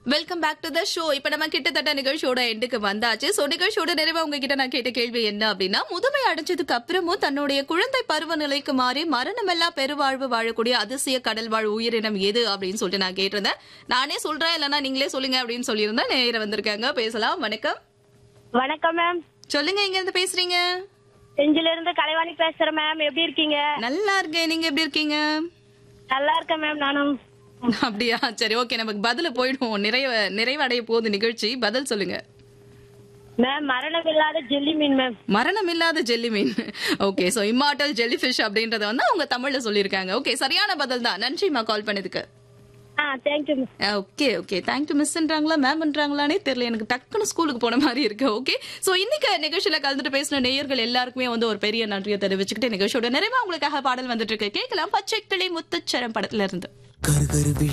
welcome back to the show இப்ப நம்ம கிட்டத்தட்ட நிகழ்ச்சியோட எண்டுக்கு வந்தாச்சு சோ நிகழ்ச்சியோட நிறைவா உங்ககிட்ட நான் கேட்ட கேள்வி என்ன அப்படின்னா முதுமை அடைஞ்சதுக்கு அப்புறமும் தன்னுடைய குழந்தை பருவ நிலைக்கு மாறி மரணமெல்லா பெருவாழ்வு வாழக்கூடிய அதிசய கடல் வாழ் உயிரினம் எது அப்படின்னு சொல்லிட்டு நான் கேட்டிருந்தேன் நானே சொல்றேன் இல்லைன்னா நீங்களே சொல்லுங்க அப்படின்னு சொல்லியிருந்தேன் நேர வந்திருக்காங்க பேசலாம் வணக்கம் வணக்கம் மேம் சொல்லுங்க எங்க இருந்து பேசுறீங்க செஞ்சில இருந்து கலைவாணி பேசுறேன் மேம் எப்படி இருக்கீங்க நல்லா இருக்கேன் நீங்க எப்படி இருக்கீங்க நல்லா இருக்கேன் மேம் நானும் அப்படியா சரி ஓகே நமக்கு பதில போயிடுவோம் நிறைவ நிறைவடைய போகுது நிகழ்ச்சி பதில் சொல்லுங்க மேம் மரணம் இல்லாத ஜெல்லி மீன் மேம் மரணம் இல்லாத ஜெல்லி மீன் okay so immortal jelly fish அப்படின்றத வந்து அவங்க தமிழ்ல சொல்லியிருக்காங்க ஓகே சரியான பதில் தான் நன்றிமா கால் பண்ணதுக்கு ஆ thank you ma'am okay okay thank you மிஸ்ன்றாங்களா மேம்ன்றாங்களானே தெரியல எனக்கு டக்குன்னு ஸ்கூலுக்கு போன மாதிரி இருக்கு ஓகே சோ இன்னைக்கு நிகழ்ச்சியில கலந்துட்டு பேசின நேயர்கள் எல்லாருக்குமே வந்து ஒரு பெரிய நன்றியை தெரிவிச்சுக்கிட்டு நிகழ்ச்சியோட நிறைவா உங்களுக்காக பாடல் வந்துட்டு இருக்கு கேட்கலாம் பச்சை கிளி முத்துச்சரம் படத்துல இருந்து கரு கரு